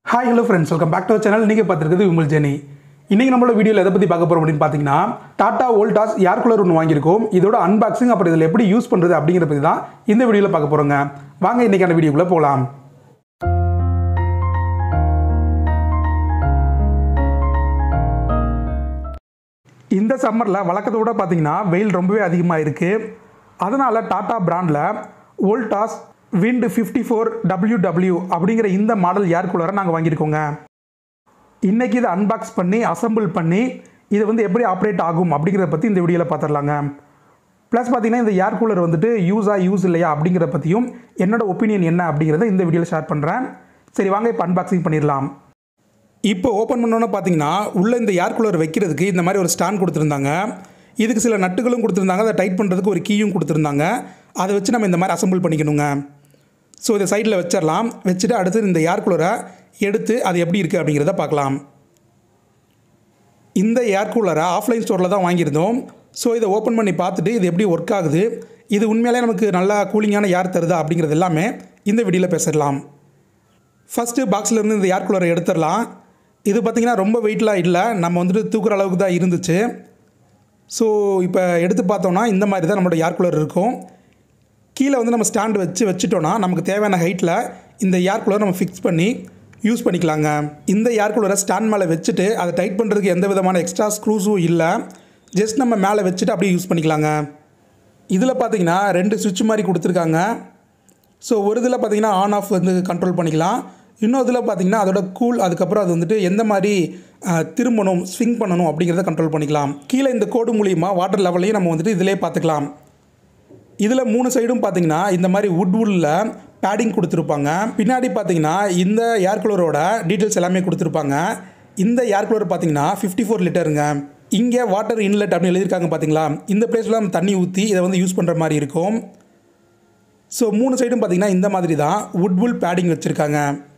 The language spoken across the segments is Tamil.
hi hello friends welcome back to channel நீங்கள் பார்த்துருக்குது விமல் ஜெனி இன்றைக்கி நம்மளோட வீடியோவில் எதை பற்றி பார்க்க போகிறோம் அப்படின்னு பார்த்தீங்கன்னா டாடா வோல்டாஸ் ஏர் கூலர் ஒன்று வாங்கியிருக்கோம் இதோட அன்பாக்சிங் அப்புறம் இதில் எப்படி யூஸ் பண்ணுறது அப்படிங்கிறத பற்றி தான் இந்த வீடியோவில் பார்க்க போகிறோங்க வாங்க இன்றைக்கான வீடியோக்குள்ளே போகலாம் இந்த சம்மரில் வழக்கத்தை விட பார்த்தீங்கன்னா வெயில் ரொம்பவே அதிகமாக இருக்குது அதனால் டாடா பிராண்டில் Voltas wind fifty four W W அப்படிங்கிற இந்த மாடல் ஏர் கூலரை நாங்கள் வாங்கியிருக்கோங்க இன்றைக்கி இதை அன்பாக்ஸ் பண்ணி அசம்பிள் பண்ணி இது வந்து எப்படி ஆப்ரேட் ஆகும் அப்படிங்கிறத பற்றி இந்த வீடியோவில் பார்த்துடலாங்க ப்ளஸ் பார்த்தீங்கன்னா இந்த ஏர் கூலர் வந்துட்டு யூஸா யூஸ் இல்லையா அப்படிங்கிறத பற்றியும் என்னோட ஒப்பீனியன் என்ன அப்படிங்கிறத இந்த வீடியோவில் ஷேர் பண்ணுறேன் சரி வாங்க இப்போ அன்பாக்சிங் பண்ணிடலாம் இப்போ ஓப்பன் பண்ணோன்னே பார்த்தீங்கன்னா உள்ளே இந்த ஏர் கூலர் வைக்கிறதுக்கு இந்த மாதிரி ஒரு ஸ்டாண்ட் கொடுத்துருந்தாங்க இதுக்கு சில நட்டுகளும் கொடுத்துருந்தாங்க அதை டைட் பண்ணுறதுக்கு ஒரு கீயும் கொடுத்துருந்தாங்க அதை வச்சு நம்ம இந்த மாதிரி அசம்பிள் பண்ணிக்கணுங்க ஸோ இதை சைடில் வச்சிடலாம் வச்சுட்டு அடுத்து இந்த ஏர் கூலரை எடுத்து அது எப்படி இருக்குது அப்படிங்கிறத பார்க்கலாம் இந்த ஏர் கூலரை ஆஃப்லைன் ஸ்டோரில் தான் வாங்கியிருந்தோம் ஸோ இதை ஓப்பன் பண்ணி பார்த்துட்டு இது எப்படி ஒர்க் ஆகுது இது உண்மையிலே நமக்கு நல்லா கூலிங்கான ஏர் தருதா அப்படிங்கிறது எல்லாமே இந்த வீடியோவில் பேசிடலாம் ஃபஸ்ட்டு பாக்ஸில் இருந்து இந்த ஏர் கூலரை எடுத்துடலாம் இது பார்த்திங்கன்னா ரொம்ப வெயிட்லாம் இல்லை நம்ம வந்துட்டு தூக்குற அளவுக்கு தான் இருந்துச்சு ஸோ இப்போ எடுத்து பார்த்தோம்னா இந்த மாதிரி தான் நம்மளோட ஏர் கூலர் இருக்கும் கீழே வந்து நம்ம ஸ்டாண்டு வச்சு வச்சுட்டோன்னா நமக்கு தேவையான ஹைட்டில் இந்த ஏர் கூலர் நம்ம ஃபிக்ஸ் பண்ணி யூஸ் பண்ணிக்கலாங்க இந்த ஏர் கூலரை ஸ்டாண்ட் மேலே வச்சுட்டு அதை டைட் பண்ணுறதுக்கு எந்த விதமான எக்ஸ்ட்ரா ஸ்க்ரூஸும் இல்லை ஜஸ்ட் நம்ம மேலே வச்சுட்டு அப்படியே யூஸ் பண்ணிக்கலாங்க இதில் பார்த்தீங்கன்னா ரெண்டு சுவிட்ச் மாதிரி கொடுத்துருக்காங்க ஸோ ஒரு இதில் பார்த்தீங்கன்னா ஆன் ஆஃப் வந்து கண்ட்ரோல் பண்ணிக்கலாம் இன்னொரு இதில் பார்த்தீங்கன்னா அதோட கூல் அதுக்கப்புறம் அது வந்துட்டு எந்த மாதிரி அஹ், திரும்பணும் ஸ்விங் பண்ணணும் அப்படிங்கிறத கண்ட்ரோல் பண்ணிக்கலாம் கீழே இந்த கோடு மூலியமாக வாட்டர் லெவலையும் நம்ம வந்துட்டு இதிலே பார்த்துக்கலாம் இதில் மூணு சைடும் பார்த்தீங்கன்னா இந்த மாதிரி வுட்வுல்ல பேடிங் கொடுத்துருப்பாங்க பின்னாடி பார்த்தீங்கன்னா இந்த ஏர் கூலரோட டீட்டெயில்ஸ் எல்லாமே கொடுத்துருப்பாங்க இந்த ஏர் கூலர் பார்த்தீங்கன்னா ஃபிஃப்டி ஃபோர் லிட்டருங்க இங்கே வாட்டர் இன்லெட் அப்படின்னு எழுதியிருக்காங்க பார்த்தீங்களா இந்த பிளேஸில் நம்ம தண்ணி ஊற்றி இதை வந்து யூஸ் பண்ணுற மாதிரி இருக்கும் ஸோ மூணு சைடும் பார்த்தீங்கன்னா இந்த மாதிரி தான் வுட்வுல் பேடிங் வச்சுருக்காங்க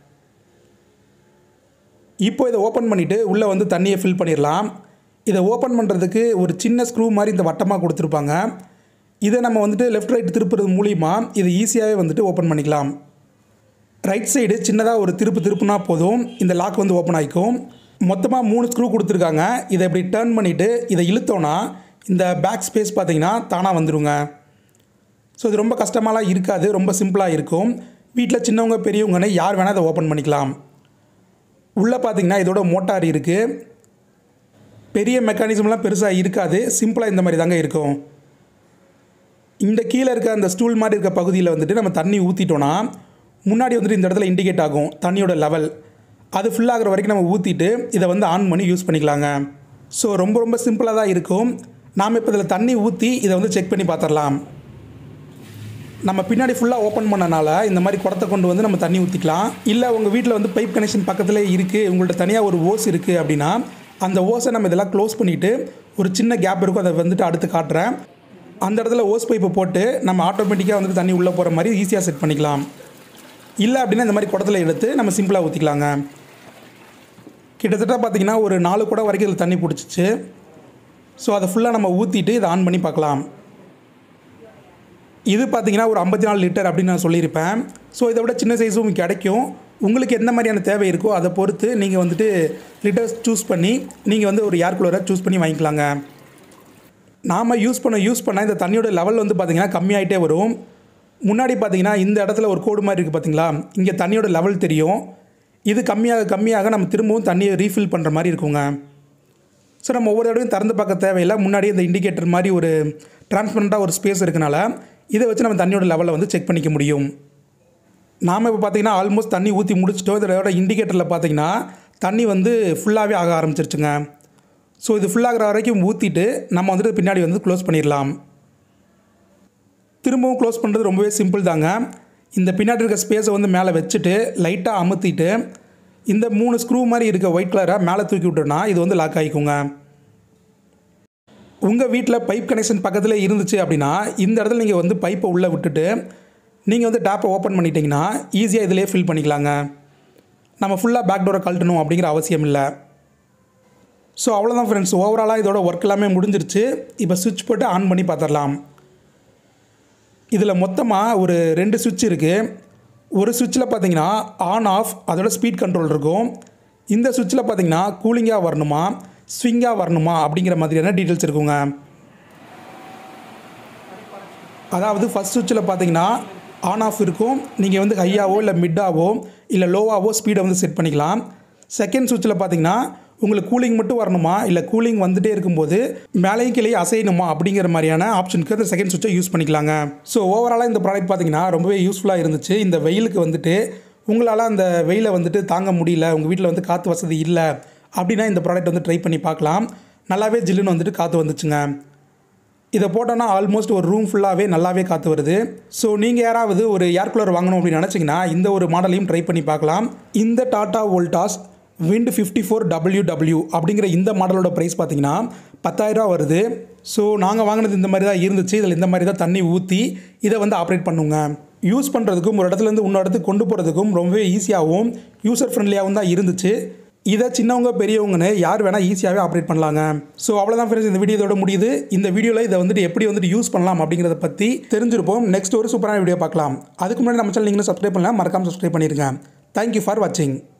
இப்போ இதை ஓப்பன் பண்ணிவிட்டு உள்ளே வந்து தண்ணியை ஃபில் பண்ணிடலாம் இதை ஓப்பன் பண்ணுறதுக்கு ஒரு சின்ன ஸ்க்ரூ மாதிரி இந்த வட்டமாக கொடுத்துருப்பாங்க இதை நம்ம வந்துட்டு லெஃப்ட் ரைட் திருப்புறது மூலிமா இது ஈஸியாகவே வந்துட்டு ஓப்பன் பண்ணிக்கலாம் ரைட் சைடு சின்னதாக ஒரு திருப்பு திருப்புனா போதும் இந்த லாக் வந்து ஓப்பன் ஆகிக்கும் மொத்தமாக மூணு ஸ்க்ரூ கொடுத்துருக்காங்க இதை இப்படி டேர்ன் பண்ணிவிட்டு இதை இழுத்தோன்னா இந்த பேக் ஸ்பேஸ் பார்த்தீங்கன்னா தானாக வந்துருங்க ஸோ இது ரொம்ப கஷ்டமாலாம் இருக்காது ரொம்ப சிம்பிளாக இருக்கும் வீட்டில் சின்னவங்க பெரியவங்கன்னு யார் வேணால் இதை ஓப்பன் பண்ணிக்கலாம் உள்ளே பார்த்தீங்கன்னா இதோட மோட்டார் இருக்குது பெரிய மெக்கானிசம்லாம் பெருசாக இருக்காது சிம்பிளாக இந்த மாதிரி தாங்க இருக்கும் இந்த கீழே இருக்க அந்த ஸ்டூல் மாதிரி இருக்க பகுதியில் வந்துட்டு நம்ம தண்ணி ஊற்றிட்டோன்னா முன்னாடி வந்துட்டு இந்த இடத்துல இண்டிகேட் ஆகும் தண்ணியோட லெவல் அது full ஆகுற வரைக்கும் நம்ம ஊற்றிட்டு இதை வந்து ஆன் பண்ணி யூஸ் பண்ணிக்கலாங்க ஸோ ரொம்ப ரொம்ப சிம்பிளாக தான் இருக்கும் நாம் இப்போ இதில் தண்ணி ஊற்றி இதை வந்து செக் பண்ணி பார்த்துடலாம் நம்ம பின்னாடி ஃபுல்லாக ஓப்பன் பண்ணனால இந்த மாதிரி குடத்தை கொண்டு வந்து நம்ம தண்ணி ஊற்றிக்கலாம் இல்லை உங்கள் வீட்டில் வந்து பைப் கனெக்ஷன் பக்கத்தில் இருக்குது உங்கள்ட்ட தனியாக ஒரு ஓஸ் இருக்குது அப்படின்னா அந்த ஓஸை நம்ம இதெல்லாம் க்ளோஸ் பண்ணிவிட்டு ஒரு சின்ன கேப் இருக்கும் அதை வந்துட்டு அடுத்து காட்டுறேன் அந்த இடத்துல ஓஸ் பைப்பை போட்டு நம்ம ஆட்டோமேட்டிக்காக வந்துட்டு தண்ணி உள்ளே போகிற மாதிரி ஈஸியாக செட் பண்ணிக்கலாம் இல்லை அப்படின்னா இந்த மாதிரி குடத்துல எடுத்து நம்ம சிம்பிளாக ஊற்றிக்கலாங்க கிட்டத்தட்ட பார்த்தீங்கன்னா ஒரு நாலு குடம் வரைக்கும் இதில் தண்ணி பிடிச்சிச்சு ஸோ அதை ஃபுல்லாக நம்ம ஊற்றிட்டு இதை ஆன் பண்ணி பார்க்கலாம் இது பார்த்தீங்கன்னா ஒரு ஐம்பத்தி நாலு லிட்டர் அப்படின்னு நான் சொல்லியிருப்பேன் ஸோ இதை விட சின்ன சைஸும் கிடைக்கும் உங்களுக்கு எந்த மாதிரியான தேவை இருக்கோ அதை பொறுத்து நீங்கள் வந்துட்டு லிட்டர்ஸ் சூஸ் பண்ணி நீங்கள் வந்து ஒரு ஏர் கூலரை சூஸ் பண்ணி வாங்கிக்கலாங்க நாம் யூஸ் பண்ண யூஸ் பண்ண இந்த தண்ணியோட லெவல் வந்து பார்த்திங்கன்னா கம்மியாயிட்டே வரும் முன்னாடி பார்த்தீங்கன்னா இந்த இடத்துல ஒரு கோடு மாதிரி இருக்குது பார்த்தீங்களா இங்கே தண்ணியோட லெவல் தெரியும் இது கம்மியாக கம்மியாக நம்ம திரும்பவும் தண்ணியை ரீஃபில் பண்ணுற மாதிரி இருக்குங்க ஸோ நம்ம ஒவ்வொரு தடவையும் திறந்து பார்க்க தேவையில்லை முன்னாடி இந்த இண்டிகேட்டர் மாதிரி ஒரு டிரான்ஸ்பரண்ட்டாக ஒரு ஸ்பேஸ் இருக்கனால இதை வச்சு நம்ம தண்ணியோட லெவலை வந்து செக் பண்ணிக்க முடியும் நாம் இப்போ பார்த்தீங்கன்னா ஆல்மோஸ்ட் தண்ணி ஊற்றி முடிச்சிட்டோம் இதோட இண்டிகேட்டரில் பார்த்தீங்கன்னா தண்ணி வந்து ஃபுல்லாகவே ஆக ஆரம்பிச்சிருச்சுங்க ஸோ இது ஃபுல்லாகிற வரைக்கும் ஊற்றிட்டு நம்ம வந்துட்டு பின்னாடி வந்து க்ளோஸ் பண்ணிடலாம் திரும்பவும் க்ளோஸ் பண்ணுறது ரொம்பவே சிம்பிள் தாங்க இந்த பின்னாடி இருக்க ஸ்பேஸை வந்து மேலே வச்சுட்டு லைட்டாக அமுத்திட்டு இந்த மூணு ஸ்க்ரூ மாதிரி இருக்க ஒயிட் கலரை மேலே தூக்கி விட்டோன்னா இது வந்து லாக் ஆகிக்குங்க உங்கள் வீட்டில் பைப் கனெக்ஷன் பக்கத்தில் இருந்துச்சு அப்படின்னா இந்த இடத்துல நீங்கள் வந்து பைப்பை உள்ளே விட்டுட்டு நீங்கள் வந்து டேப்பை ஓப்பன் பண்ணிட்டீங்கன்னா ஈஸியாக இதிலே ஃபில் பண்ணிக்கலாங்க நம்ம ஃபுல்லாக பேக் டோரை கழட்டணும் அப்படிங்கிற அவசியம் இல்லை ஸோ அவ்வளோதான் ஃப்ரெண்ட்ஸ் ஓவராலாக இதோட ஒர்க் எல்லாமே முடிஞ்சிருச்சு இப்போ சுவிட்ச் போட்டு ஆன் பண்ணி பார்த்துடலாம் இதில் மொத்தமாக ஒரு ரெண்டு சுவிட்ச் இருக்குது ஒரு சுவிட்சில் பார்த்தீங்கன்னா ஆன் ஆஃப் அதோட ஸ்பீட் கண்ட்ரோல் இருக்கும் இந்த சுவிட்சில் பார்த்தீங்கன்னா கூலிங்காக வரணுமா ஸ்விங்காக வரணுமா அப்படிங்கிற மாதிரியான டீட்டெயில்ஸ் இருக்குங்க அதாவது ஃபஸ்ட் சுவிட்சில் பார்த்தீங்கன்னா ஆன் ஆஃப் இருக்கும் நீங்கள் வந்து ஹையாவோ இல்லை மிட்டாவோ இல்லை லோவாவோ ஸ்பீடை வந்து செட் பண்ணிக்கலாம் செகண்ட் சுவிட்சில் பார்த்தீங்கன்னா உங்களுக்கு கூலிங் மட்டும் வரணுமா இல்லை கூலிங் வந்துட்டே இருக்கும்போது மேலேயும் கீழே அசையணுமா அப்படிங்கிற மாதிரியான ஆப்ஷனுக்கு அந்த செகண்ட் சுவிட்சை யூஸ் பண்ணிக்கலாங்க ஸோ ஓவராலாக இந்த ப்ராடக்ட் பார்த்தீங்கன்னா ரொம்பவே யூஸ்ஃபுல்லாக இருந்துச்சு இந்த வெயிலுக்கு வந்துட்டு உங்களால் அந்த வெயிலை வந்துட்டு தாங்க முடியல உங்கள் வீட்டில் வந்து காற்று வசதி இல்லை அப்படின்னா இந்த ப்ராடக்ட் வந்து ட்ரை பண்ணி பார்க்கலாம் நல்லாவே ஜில்லுன்னு வந்துட்டு காற்று வந்துச்சுங்க இதை போட்டோன்னா ஆல்மோஸ்ட் ஒரு ரூம் ஃபுல்லாகவே நல்லாவே காற்று வருது ஸோ நீங்கள் யாராவது ஒரு ஏர் கூலர் வாங்கணும் அப்படின்னு நினச்சிங்கன்னா இந்த ஒரு மாடலையும் ட்ரை பண்ணி பார்க்கலாம் இந்த Tata Voltas wind fifty four W W அப்படிங்கிற இந்த மாடலோட ப்ரைஸ் பார்த்தீங்கன்னா பத்தாயிரரூவா வருது ஸோ நாங்கள் வாங்கினது இந்த மாதிரி தான் இருந்துச்சு இதில் இந்த மாதிரி தான் தண்ணி ஊற்றி இதை வந்து ஆப்ரேட் பண்ணுங்க யூஸ் பண்ணுறதுக்கும் ஒரு இடத்துலேருந்து இன்னொரு இடத்துக்கு கொண்டு போகிறதுக்கும் ரொம்பவே ஈஸியாகவும் யூசர் ஃப்ரெண்ட்லியாகவும் தான் இருந்துச்சு இதை சின்னவங்க பெரியவங்கன்னு யார் வேணால் ஈஸியாகவே ஆப்ரேட் பண்ணலாங்க ஸோ அவ்வளோதான் ஃப்ரெண்ட்ஸ் இந்த வீடியோ இதோட முடியுது இந்த வீடியோவில் இதை வந்துட்டு எப்படி வந்துட்டு யூஸ் பண்ணலாம் அப்படிங்கிறத பற்றி தெரிஞ்சிருப்போம் நெக்ஸ்ட் ஒரு சூப்பரான வீடியோ பார்க்கலாம் அதுக்கு முன்னாடி நம்ம சேனல் நீங்களும் சப்ஸ்கிரைப் பண்ணலாம் மறக்காமல் சப்ஸ்கிரைப் பண்ணிடுங்க தேங்க்யூ ஃபார் வாட்சிங்